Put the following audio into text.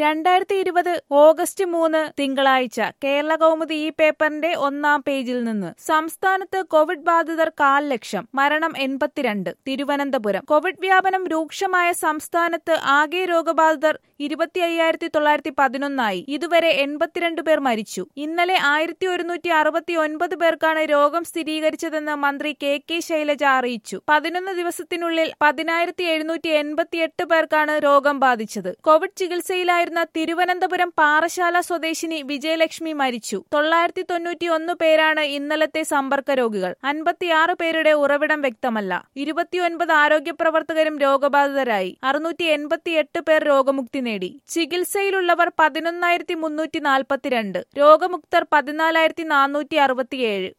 രണ്ടായിരത്തി ഇരുപത് ഓഗസ്റ്റ് മൂന്ന് തിങ്കളാഴ്ച കേരള കൗമുദി ഈ പേപ്പറിന്റെ ഒന്നാം പേജിൽ നിന്ന് സംസ്ഥാനത്ത് കോവിഡ് ബാധിതർ കാൽ ലക്ഷം മരണം എൺപത്തിരണ്ട് തിരുവനന്തപുരം കോവിഡ് വ്യാപനം രൂക്ഷമായ സംസ്ഥാനത്ത് ആകെ രോഗബാധിതർ ഇരുപത്തി അയ്യായിരത്തി തൊള്ളായിരത്തി പതിനൊന്നായി ഇതുവരെ എൺപത്തിരണ്ട് പേർ മരിച്ചു ഇന്നലെ ആയിരത്തി ഒരുന്നൂറ്റി അറുപത്തി ഒൻപത് പേർക്കാണ് രോഗം സ്ഥിരീകരിച്ചതെന്ന് മന്ത്രി കെ കെ ശൈലജ അറിയിച്ചു പതിനൊന്ന് ദിവസത്തിനുള്ളിൽ പതിനായിരത്തി എഴുന്നൂറ്റി എൺപത്തിയെട്ട് പേർക്കാണ് രോഗം ബാധിച്ചത് കോവിഡ് ചികിത്സയിലായിരുന്ന തിരുവനന്തപുരം പാറശാല സ്വദേശിനി വിജയലക്ഷ്മി മരിച്ചു തൊള്ളായിരത്തി തൊണ്ണൂറ്റി ഒന്ന് പേരാണ് ഇന്നലത്തെ സമ്പർക്ക രോഗികൾ അൻപത്തിയാറ് പേരുടെ ഉറവിടം വ്യക്തമല്ല ഇരുപത്തിയൊൻപത് ആരോഗ്യ പ്രവർത്തകരും രോഗബാധിതരായി അറുന്നൂറ്റി എൺപത്തിയെട്ട് പേർ രോഗമുക്തി നേടി ചികിത്സയിലുള്ളവർ പതിനൊന്നായിരത്തി മുന്നൂറ്റി നാൽപ്പത്തിരണ്ട് രോഗമുക്തർ പതിനാലായിരത്തി നാനൂറ്റി അറുപത്തിയേഴ്